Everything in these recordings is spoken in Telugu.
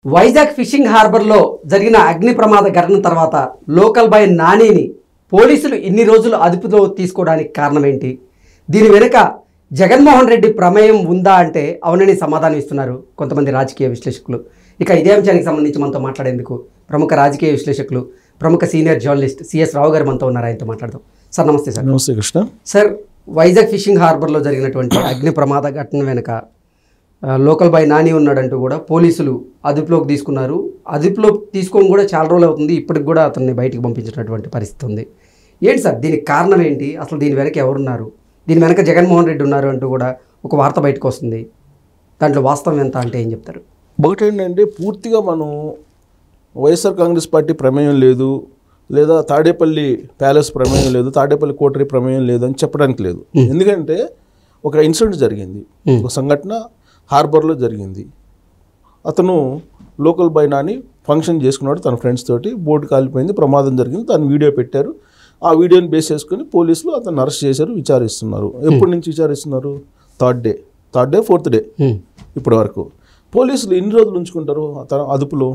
వైజాగ్ ఫిషింగ్ హార్బర్లో జరిగిన అగ్ని ప్రమాద ఘటన తర్వాత లోకల్ బాయ్ నానిని పోలీసులు ఇన్ని రోజులు అదుపులో తీసుకోవడానికి కారణం ఏంటి దీని వెనుక జగన్మోహన్ రెడ్డి ప్రమేయం ఉందా అంటే అవునని సమాధానం ఇస్తున్నారు కొంతమంది రాజకీయ విశ్లేషకులు ఇక ఇదే అంశానికి సంబంధించి మనతో మాట్లాడేందుకు ప్రముఖ రాజకీయ విశ్లేషకులు ప్రముఖ సీనియర్ జర్నలిస్ట్ సిఎస్ రావు గారు మనతో ఉన్నారు ఆయనతో మాట్లాడదాం సార్ నమస్తే సార్ నమస్తే కృష్ణ సార్ వైజాగ్ ఫిషింగ్ హార్బర్లో జరిగినటువంటి అగ్ని ప్రమాద ఘటన వెనుక ఆ, లోకల్ బాయ్ నాని ఉన్నాడంటూ కూడా పోలీసులు అదుపులోకి తీసుకున్నారు అదుపులో తీసుకొని కూడా చాలా రోజులు అవుతుంది ఇప్పటికి కూడా అతన్ని బయటికి పంపించినటువంటి పరిస్థితి ఉంది ఏంటి సార్ దీనికి కారణం ఏంటి అసలు దీని వెనక ఎవరున్నారు దీని వెనక జగన్మోహన్ రెడ్డి ఉన్నారు అంటూ కూడా ఒక వార్త బయటకు వస్తుంది దాంట్లో వాస్తవం ఎంత అంటే ఏం చెప్తారు ఒకటి ఏంటంటే పూర్తిగా మనం వైఎస్ఆర్ కాంగ్రెస్ పార్టీ ప్రమేయం లేదు లేదా తాడేపల్లి ప్యాలెస్ ప్రమేయం లేదు తాడేపల్లి కోటరీ ప్రమేయం లేదు అని చెప్పడానికి లేదు ఎందుకంటే ఒక ఇన్సిడెంట్ జరిగింది ఒక సంఘటన హార్బర్లో జరిగింది అతను లోకల్ బై నాని ఫంక్షన్ చేసుకున్నాడు తన ఫ్రెండ్స్ తోటి బోట్ కాలిపోయింది ప్రమాదం జరిగింది తను వీడియో పెట్టారు ఆ వీడియోని బేస్ చేసుకుని పోలీసులు అతను అరెస్ట్ చేశారు విచారిస్తున్నారు ఎప్పటి నుంచి విచారిస్తున్నారు third day third day fourth day ఇప్పటి వరకు పోలీసులు ఎన్ని రోజులు ఉంచుకుంటారు అతను అదుపులో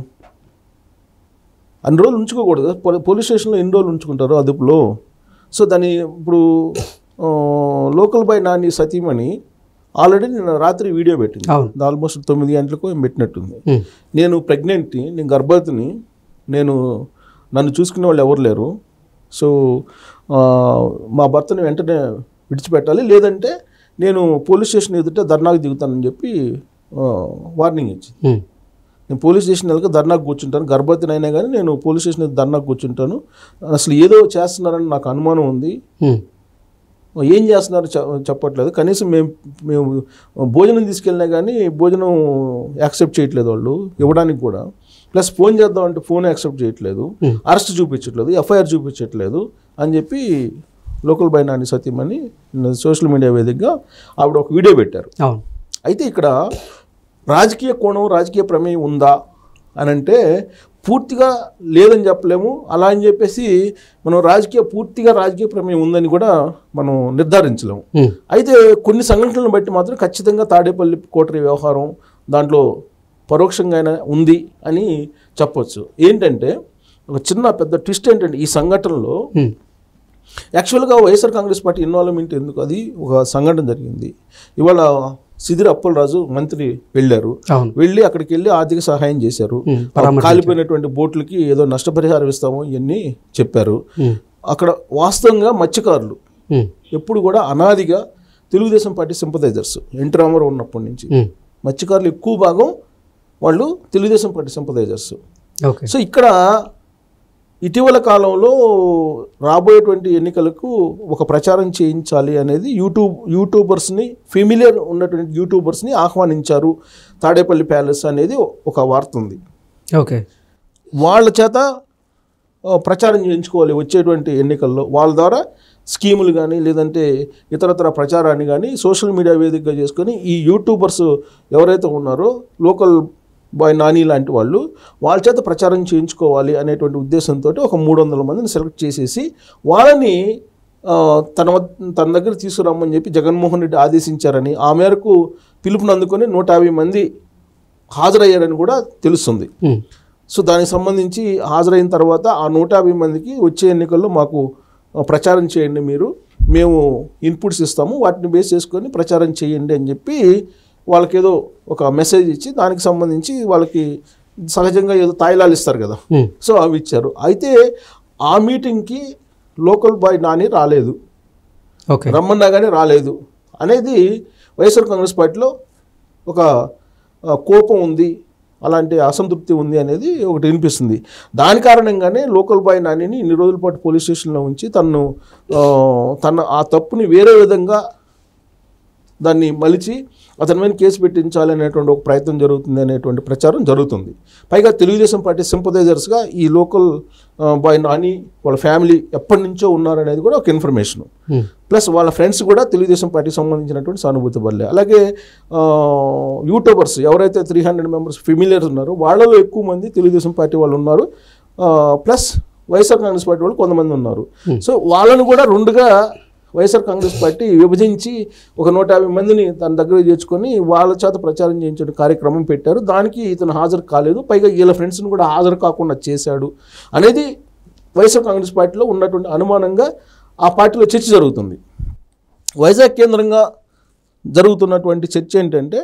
అన్ని రోజులు ఉంచుకోకూడదు కదా. పోలీ- పోలీస్ స్టేషన్లో ఎన్ని రోజులు ఉంచుకుంటారు అదుపులో సో దాని ఇప్పుడు ఆ, లోకల్ బై నాని సతీమణి ఆల్రెడీ నేను రాత్రి వీడియో పెట్టింది అవును. ఆల్మోస్ట్ తొమ్మిది గంటలకు ఏం పెట్టినట్టుంది హ్మ్. నేను ప్రెగ్నెంట్ని నేను గర్భవతిని నేను నన్ను చూసుకునే వాళ్ళు ఎవరు లేరు సో ఆ, మా భర్తని వెంటనే విడిచిపెట్టాలి లేదంటే నేను పోలీస్ స్టేషన్ ఎదుట ధర్నాకు దిగుతానని చెప్పి వార్నింగ్ ఇచ్చింది హ్మ్. నేను పోలీస్ స్టేషన్ వెళ్ళక ధర్నాకు కూర్చుంటాను గర్భవతిని అయినా కానీ నేను పోలీస్ స్టేషన్ ఎదుట ధర్నాకు కూర్చుంటాను అసలు ఏదో చేస్తున్నారని నాకు అనుమానం ఉంది హ్మ్. ఏం చేస్తున్నారు చె- చెప్పట్లేదు కనీసం మేము మేము భోజనం తీసుకెళ్ళినా కానీ భోజనం యాక్సెప్ట్ చేయట్లేదు వాళ్ళు ఇవ్వడానికి కూడా ప్లస్ ఫోన్ చేద్దాం అంటే ఫోన్ యాక్సెప్ట్ చేయట్లేదు Hmm. అరెస్ట్ చూపించట్లేదు ఎఫ్ఐఆర్ చూపించట్లేదు అని చెప్పి లోకల్ బై నాని సత్యమని సోషల్ మీడియా వేదికగా ఆవిడ ఒక వీడియో పెట్టారు అవును అయితే ఇక్కడ రాజకీయ కోణం రాజకీయ ప్రమేయం ఉందా అని అంటే పూర్తిగా లేదని చెప్పలేము అలా అని చెప్పేసి మనం రాజకీయ పూర్తిగా రాజకీయ ప్రమేయం ఉందని కూడా మనం నిర్ధారించలేము హ్మ్. అయితే కొన్ని సంఘటనలను బట్టి మాత్రం ఖచ్చితంగా తాడేపల్లి కోటరీ వ్యవహారం దాంట్లో పరోక్షంగా అయినా ఉంది అని చెప్పొచ్చు ఏంటంటే ఒక చిన్న పెద్ద ట్విస్ట్ ఏంటంటే ఈ సంఘటనలో హ్మ్. యాక్చువల్గా వైఎస్ఆర్ కాంగ్రెస్ పార్టీ ఇన్వాల్వ్మెంట్ ఎందుకు అది ఒక సంఘటన జరిగింది ఇవాళ సిదిరి అప్పలరాజు మంత్రి వెళ్ళారు అవును వెళ్ళి అక్కడికి వెళ్ళి ఆర్థిక సహాయం చేశారు హ్మ్. కాలిపోయినటువంటి బోట్లకి ఏదో నష్టపరిహారం ఇస్తాము ఇవన్నీ చెప్పారు హ్మ్. అక్కడ వాస్తవంగా మత్స్యకారులు హ్మ్. ఎప్పుడు కూడా అనాదిగా Telugu Desam party sympathizers NT Rama Rao ఉన్నప్పటి నుంచి హ్మ్. మత్స్యకారులు ఎక్కువ భాగం వాళ్ళు Telugu Desam party sympathizers okay so ఇక్కడ ఇటీవల కాలంలో రాబోయేటువంటి ఎన్నికలకు ఒక ప్రచారం చేయించాలి అనేది యూట్యూబ్ యూట్యూబర్స్ని ఫెమిలియర్ ఉన్నటువంటి యూట్యూబర్స్ని ఆహ్వానించారు తాడేపల్లి ప్యాలెస్ అనేది ఒక వార్త ఉంది ఓకే వాళ్ళ చేత ఆ, ప్రచారం చేయించుకోవాలి వచ్చేటువంటి ఎన్నికల్లో వాళ్ళ ద్వారా స్కీములు కానీ లేదంటే ఇతరతర ప్రచారాన్ని కానీ సోషల్ మీడియా వేదికగా చేసుకొని ఈ యూట్యూబర్స్ ఎవరైతే ఉన్నారో లోకల్ బాయ్ నాని లాంటి వాళ్ళు వాళ్ళ చేత ప్రచారం చేయించుకోవాలి అనేటువంటి ఉద్దేశంతో ఒక మూడు వందల మందిని సెలెక్ట్ చేసేసి వాళ్ళని ఆ, తన వద్ద- తన దగ్గర తీసుకురమ్మని చెప్పి జగన్మోహన్ రెడ్డి ఆదేశించారని ఆ మేరకు పిలుపుని అందుకొని నూట యాభై మంది హాజరయ్యారని కూడా తెలుస్తుంది హ్మ్. సో దానికి సంబంధించి హాజరైన తర్వాత ఆ నూట యాభై మందికి వచ్చే ఎన్నికల్లో మాకు ఆ, ప్రచారం చేయండి మీరు మేము ఇన్పుట్స్ ఇస్తాము వాటిని బేస్ చేసుకొని ప్రచారం చేయండి అని చెప్పి వాళ్ళకి ఏదో ఒక మెసేజ్ ఇచ్చి దానికి సంబంధించి వాళ్ళకి సహజంగా ఏదో తాయిలాలు ఇస్తారు కదా హ్మ్. సో అవి ఇచ్చారు అయితే ఆ మీటింగ్కి లోకల్ బాయ్ నాని రాలేదు ఓకే రమ్మన్నా కానీ రాలేదు అనేది వైఎస్ఆర్ కాంగ్రెస్ పార్టీలో ఒక ఆ, కోపం ఉంది అలాంటి అసంతృప్తి ఉంది అనేది ఒకటి వినిపిస్తుంది దాని కారణంగానే లోకల్ బాయ్ నానిని ఇన్ని రోజుల పాటు పోలీస్ స్టేషన్లో ఉంచి తను ఆ, తన ఆ తప్పుని వేరే విధంగా దాన్ని మలిచి అతని మీద కేసు పెట్టించాలి అనేటువంటి ఒక ప్రయత్నం జరుగుతుంది అనేటువంటి ప్రచారం జరుగుతుంది పైగా తెలుగుదేశం పార్టీ సింపదైజర్స్గా ఈ లోకల్ బాయ్ నాని వాళ్ళ ఫ్యామిలీ ఎప్పటి నుంచో ఉన్నారనేది కూడా ఒక ఇన్ఫర్మేషన్ హ్మ్. ప్లస్ వాళ్ళ ఫ్రెండ్స్ కూడా తెలుగుదేశం పార్టీకి సంబంధించినటువంటి సానుభూతి పడలే అలాగే ఆ, యూట్యూబర్స్ ఎవరైతే త్రీ హండ్రెడ్ మెంబర్స్ ఫెమిలియర్స్ ఉన్నారో వాళ్ళలో ఎక్కువ మంది తెలుగుదేశం పార్టీ వాళ్ళు ఉన్నారు ఆ, ప్లస్ వైఎస్ఆర్ కాంగ్రెస్ పార్టీ వాళ్ళు కొంతమంది ఉన్నారు సో వాళ్ళను కూడా రెండుగా వైఎస్ఆర్ కాంగ్రెస్ పార్టీ విభజించి ఒక నూట యాభై మందిని తన దగ్గర చేర్చుకొని వాళ్ళ చేత ప్రచారం చేయించే కార్యక్రమం పెట్టారు దానికి ఇతను హాజరు కాలేదు పైగా వీళ్ళ ఫ్రెండ్స్ని కూడా హాజరు కాకుండా చేశాడు అనేది వైఎస్ఆర్ కాంగ్రెస్ పార్టీలో ఉన్నటువంటి అనుమానంగా ఆ పార్టీలో చర్చ జరుగుతుంది వైజాగ్ కేంద్రంగా జరుగుతున్నటువంటి చర్చ ఏంటంటే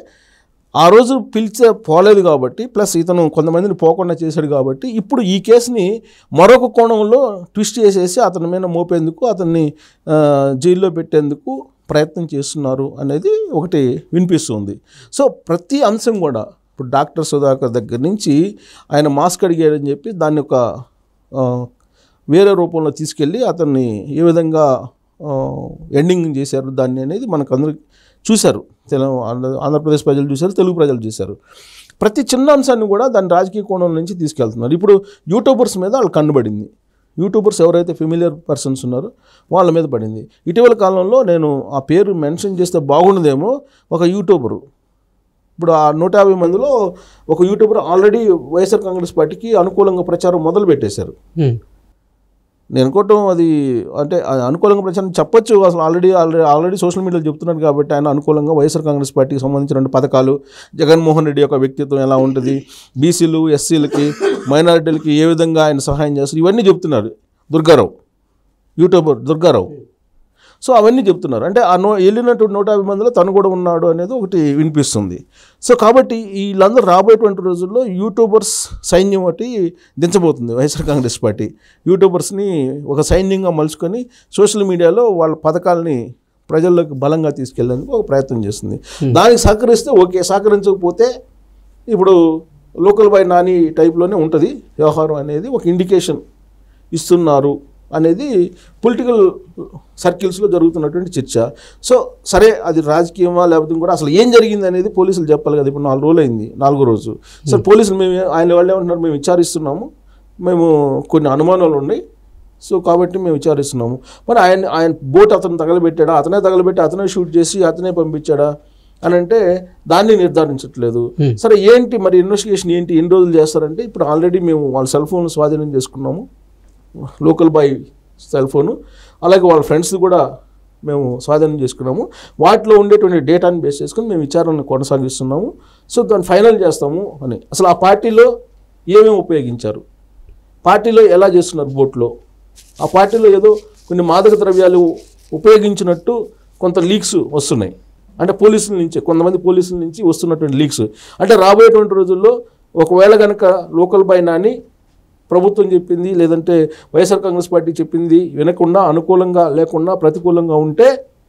ఆ రోజు పిలిచే పోలేదు కాబట్టి ప్లస్ ఇతను కొంతమందిని పోకుండా చేశాడు కాబట్టి ఇప్పుడు ఈ కేసుని మరొక కోణంలో ట్విస్ట్ చేసేసి అతని మీద మోపేందుకు అతన్ని ఆ, జైల్లో పెట్టేందుకు ప్రయత్నం చేస్తున్నారు అనేది ఒకటి వినిపిస్తుంది సో ప్రతి అంశం కూడా ఇప్పుడు డాక్టర్ సుధాకర్ దగ్గర నుంచి ఆయన మాస్క్ అడిగాడని చెప్పి దాన్ని ఒక ఆ, వేరే రూపంలో తీసుకెళ్ళి అతన్ని ఏ విధంగా ఆ, ఎండింగ్ చేశారు దాన్ని అనేది మనకు అందరూ చూశారు తెలంగాణ ఆంధ్ర- ఆంధ్రప్రదేశ్ ప్రజలు చూశారు తెలుగు ప్రజలు చూశారు ప్రతి చిన్న అంశాన్ని కూడా దాని రాజకీయ కోణం నుంచి తీసుకెళ్తున్నారు ఇప్పుడు యూట్యూబర్స్ మీద వాళ్ళు కన్నుబడింది యూట్యూబర్స్ ఎవరైతే ఫెమిలియర్ పర్సన్స్ ఉన్నారో వాళ్ళ మీద పడింది ఇటీవల కాలంలో నేను ఆ పేరు మెన్షన్ చేస్తే బాగుండదేమో ఒక యూట్యూబరు ఇప్పుడు ఆ నూట యాభై మందిలో ఒక యూట్యూబర్ ఆల్రెడీ వైఎస్ఆర్ కాంగ్రెస్ పార్టీకి అనుకూలంగా ప్రచారం మొదలు పెట్టేశారు ఉమ్. నేను అనుకోవటం అది అంటే అది అనుకూలంగా ప్రచారం చెప్పొచ్చు అసలు ఆల్రెడీ ఆల్రెడీ ఆల్రెడీ సోషల్ మీడియాలో చెప్తున్నారు కాబట్టి ఆయన అనుకూలంగా వైఎస్ఆర్ కాంగ్రెస్ పార్టీకి సంబంధించిన పథకాలు జగన్మోహన్ రెడ్డి యొక్క వ్యక్తిత్వం ఎలా ఉంటుంది బీసీలు ఎస్సీలకి మైనారిటీలకి ఏ విధంగా ఆయన సహాయం చేస్తారు ఇవన్నీ చెప్తున్నారు దుర్గారావు యూట్యూబర్ దుర్గారావు సో అవన్నీ చెప్తున్నారు అంటే ఆ నో వెళ్ళినట్టు నూట యాభై మందిలో తను కూడా ఉన్నాడు అనేది ఒకటి వినిపిస్తుంది సో కాబట్టి వీళ్ళందరూ రాబోయేటువంటి రోజుల్లో యూట్యూబర్స్ సైన్యం ఒకటి దించబోతుంది వైఎస్ఆర్ కాంగ్రెస్ పార్టీ యూట్యూబర్స్ని ఒక సైన్యంగా మలుచుకొని సోషల్ మీడియాలో వాళ్ళ పథకాలని ప్రజల్లోకి బలంగా తీసుకెళ్లేందుకు ఒక ప్రయత్నం చేస్తుంది దానికి సహకరిస్తే ఓకే సహకరించకపోతే ఇప్పుడు లోకల్ బై నాని టైప్లోనే ఉంటుంది వ్యవహారం అనేది ఒక ఇండికేషన్ ఇస్తున్నారు అనేది పొలిటికల్ సర్కిల్స్లో జరుగుతున్నటువంటి చర్చ సో సరే అది రాజకీయమా లేకపోతే కూడా అసలు ఏం జరిగింది అనేది పోలీసులు చెప్పాలి కదా ఇప్పుడు నాలుగు రోజులు అయింది నాలుగో రోజు సో పోలీసులు మేము ఆయన వాళ్ళు ఏమంటున్నారు మేము విచారిస్తున్నాము మేము కొన్ని అనుమానాలు ఉన్నాయి సో కాబట్టి మేము విచారిస్తున్నాము మరి ఆయన ఆయన బోట్ అతను తగలబెట్టాడా అతనే తగలబెట్టి అతనే షూట్ చేసి అతనే పంపించాడా అని అంటే దాన్ని నిర్ధారించట్లేదు సరే ఏంటి మరి ఇన్వెస్టిగేషన్ ఏంటి ఎన్ని రోజులు చేస్తారంటే ఇప్పుడు ఆల్రెడీ మేము వాళ్ళ సెల్ ఫోన్ స్వాధీనం చేసుకున్నాము లోకల్ బాయ్ సెల్ ఫోను అలాగే వాళ్ళ ఫ్రెండ్స్ కూడా మేము స్వాధీనం చేసుకున్నాము వాటిలో ఉండేటువంటి డేటాని బేస్ చేసుకుని మేము విచారణను కొనసాగిస్తున్నాము సో దాన్ని ఫైనల్ చేస్తాము అని అసలు ఆ పార్టీలో ఏమేమి ఉపయోగించారు పార్టీలో ఎలా చేస్తున్నారు బోట్లో ఆ పార్టీలో ఏదో కొన్ని మాదక ద్రవ్యాలు ఉపయోగించినట్టు కొంత లీక్స్ వస్తున్నాయి అంటే పోలీసుల నుంచి కొంతమంది పోలీసుల నుంచి వస్తున్నటువంటి లీక్స్ అంటే రాబోయేటువంటి రోజుల్లో ఒకవేళ కనుక లోకల్ బై నాని ప్రభుత్వం చెప్పింది లేదంటే వైఎస్ఆర్ కాంగ్రెస్ పార్టీ చెప్పింది వినకుండా అనుకూలంగా లేకుండా ప్రతికూలంగా ఉంటే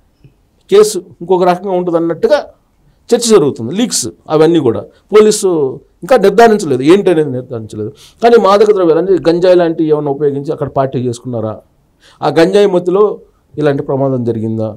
కేసు ఇంకొక రకంగా ఉంటుంది అన్నట్టుగా చర్చ జరుగుతుంది లీక్స్ అవన్నీ కూడా పోలీసు ఇంకా నిర్ధారించలేదు ఏంటనేది నిర్ధారించలేదు కానీ మాదక ద్రవ్యాలు అంటే గంజాయి లాంటివి ఏమైనా ఉపయోగించి అక్కడ పార్టీ చేసుకున్నారా ఆ గంజాయి మత్తులో ఇలాంటి ప్రమాదం జరిగిందా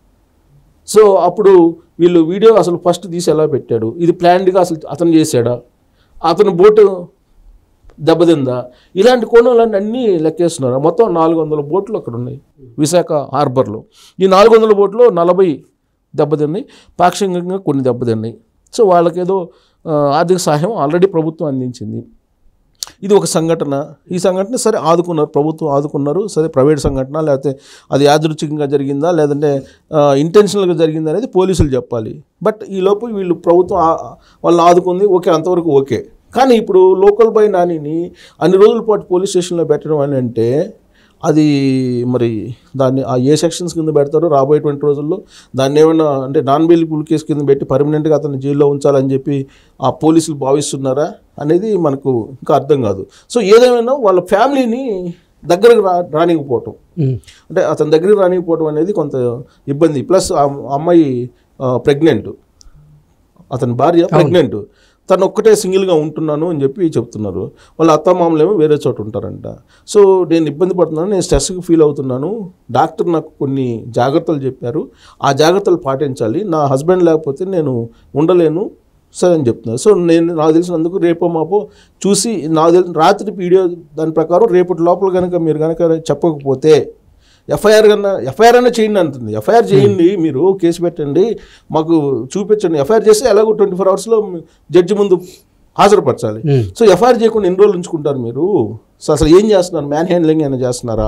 సో అప్పుడు వీళ్ళు వీడియో అసలు ఫస్ట్ తీసి ఎలా పెట్టాడు ఇది ప్లాన్డ్గా అసలు అతను చేశాడా అతను బోటు దెబ్బతిందా ఇలాంటి కోణాలన్నీ అన్నీ లెక్కేస్తున్నారు మొత్తం నాలుగు వందల బోట్లు అక్కడ ఉన్నాయి విశాఖ హార్బర్లో ఈ నాలుగు వందల బోట్లో నలభై దెబ్బతిన్నాయి పాక్షికంగా కొన్ని దెబ్బతిన్నాయి సో వాళ్ళకేదో ఆ, ఆర్థిక సహాయం ఆల్రెడీ ప్రభుత్వం అందించింది ఇది ఒక సంఘటన ఈ సంఘటన సరే ఆదుకున్నారు ప్రభుత్వం ఆదుకున్నారు సరే ప్రైవేట్ సంఘటన లేకపోతే అది యాదృచ్ఛికంగా జరిగిందా లేదంటే ఇంటెన్షనల్గా జరిగిందా అనేది పోలీసులు చెప్పాలి బట్ ఈ లోపు వీళ్ళు ప్రభుత్వం ఆ- వాళ్ళని ఆదుకుంది ఓకే అంతవరకు ఓకే కానీ ఇప్పుడు లోకల్ బై నానిని అన్ని రోజుల పాటు పోలీస్ స్టేషన్లో పెట్టడం అని అంటే అది మరి దాన్ని ఆ ఏ సెక్షన్స్ కింద పెడతారో రాబోయేటువంటి రోజుల్లో దాన్ని ఏమైనా అంటే నాన్ బెయిలబుల్ కేసు కింద పెట్టి పర్మనెంట్గా అతన్ని జైల్లో ఉంచాలని చెప్పి ఆ పోలీసులు భావిస్తున్నారా అనేది మనకు ఇంకా అర్థం కాదు సో ఏదేమైనా వాళ్ళ ఫ్యామిలీని దగ్గరకు రా రానికపోవటం ఉమ్. అంటే అతని దగ్గరికి రానికపోవడం అనేది కొంత ఇబ్బంది ప్లస్ ఆ అమ్మాయి ప్రెగ్నెంట్ అతని భార్య ప్రెగ్నెంట్ తను ఒక్కటే సింగిల్గా ఉంటున్నాను అని చెప్పి చెప్తున్నారు వాళ్ళ అత్త మామలేమో వేరే చోట ఉంటారంట సో నేను ఇబ్బంది పడుతున్నాను నేను స్ట్రెస్కి ఫీల్ అవుతున్నాను డాక్టర్ నాకు కొన్ని జాగ్రత్తలు చెప్పారు ఆ జాగ్రత్తలు పాటించాలి నా హస్బెండ్ లేకపోతే నేను ఉండలేను సరే అని చెప్తున్నారు సో నేను నాకు తెలిసినందుకు రేపో మాపో చూసి నాకు తెలిసిన రాత్రి వీడియో దాని ప్రకారం రేపటి లోపల కనుక మీరు కనుక చెప్పకపోతే ఎఫ్ఐఆర్ కన్నా ఎఫ్ఐఆర్ అన్నా చేయండి అంటుంది ఎఫ్ఐఆర్ చేయండి మీరు కేసు పెట్టండి మాకు చూపించండి ఎఫ్ఐఆర్ చేస్తే ఎలాగో ట్వంటీ ఫోర్ అవర్స్లో జడ్జి ముందు హాజరుపరచాలి ఉమ్. సో ఎఫ్ఐఆర్ చేయకుండా ఎన్ని రోజులు ఉంచుకుంటారు మీరు సో అసలు ఏం చేస్తున్నారు మ్యాన్ హ్యాండ్లింగ్ ఏమైనా చేస్తున్నారా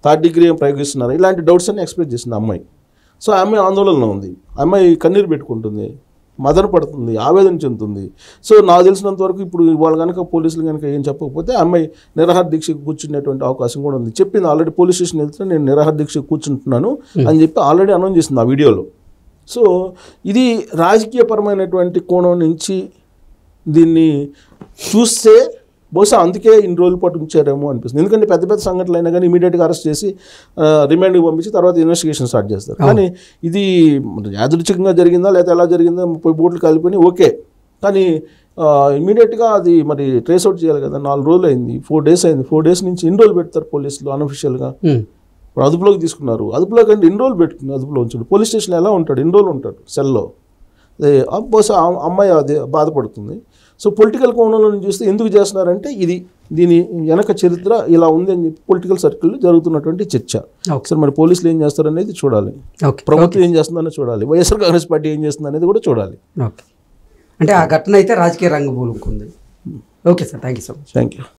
థర్డ్ డిగ్రీ ఏం ప్రయోగిస్తున్నారు ఇలాంటి డౌట్స్ అన్ని ఎక్స్ప్రెస్ చేసింది ఆ అమ్మాయి సో ఆ అమ్మాయి ఆందోళనలో ఉంది ఆ అమ్మాయి కన్నీరు పెట్టుకుంటుంది మదన పడుతుంది ఆవేదన చెందుతుంది సో నాకు తెలిసినంత వరకు ఇప్పుడు వాళ్ళు కనుక పోలీసులు కనుక ఏం చెప్పకపోతే ఆ అమ్మాయి నిరాహార దీక్షకు కూర్చునేటువంటి అవకాశం కూడా ఉంది చెప్పింది ఆల్రెడీ పోలీస్ స్టేషన్ వెళ్తే నేను నిరాహార దీక్షకు కూర్చుంటున్నాను అని చెప్పి ఆల్రెడీ అనౌన్స్ చేసింది ఆ వీడియోలో సో ఇది రాజకీయపరమైనటువంటి కోణం నుంచి దీన్ని చూస్తే బహుశా అందుకే ఇన్ని రోజుల పాటు ఉంచారేమో అనిపిస్తుంది ఎందుకంటే పెద్ద పెద్ద సంఘటనలు అయినా కానీ ఇమీడియట్గా అరెస్ట్ చేసి ఆ, రిమాండ్కి పంపించి తర్వాత ఇన్వెస్టిగేషన్ స్టార్ట్ చేస్తారు కానీ ఇది మరి యాదృచ్ఛికంగా జరిగిందా లేదా ఎలా జరిగిందా ముప్పై బోట్లు కలిపి ఓకే కానీ ఇమీడియట్గా అది మరి ట్రేస్ అవుట్ చేయాలి కదా నాలుగు రోజులు అయింది ఫోర్ డేస్ అయింది ఫోర్ డేస్ నుంచి ఎన్ని రోజులు పెడతారు పోలీసులు అనఫిషియల్గా ఉమ్. ఇప్పుడు అదుపులోకి తీసుకున్నారు అదుపులోకి అంటే ఎన్ని రోజులు పెట్టుకుని అదుపులో ఉంచాడు పోలీస్ స్టేషన్లో ఎలా ఉంటాడు ఎన్ని రోజులు ఉంటాడు సెల్లో అదే ఆ బహుశా ఆ అమ్మాయి అది బాధపడుతుంది సో పొలిటికల్ కోణంలో నుంచి చూస్తే ఎందుకు చేస్తున్నారంటే ఇది దీని వెనక చరిత్ర ఇలా ఉంది అని చెప్పి పొలిటికల్ సర్కిల్లో జరుగుతున్నటువంటి చర్చ ఓకే సరే మరి పోలీసులు ఏం చేస్తారనేది చూడాలి ఓకే ప్రభుత్వం ఏం చేస్తుందనేది చూడాలి వైఎస్ఆర్ కాంగ్రెస్ పార్టీ ఏం చేస్తుంది అనేది కూడా చూడాలి ఓకే అంటే ఆ ఘటన అయితే రాజకీయ రంగు పూలుకుంది okay sir thank you so much thank you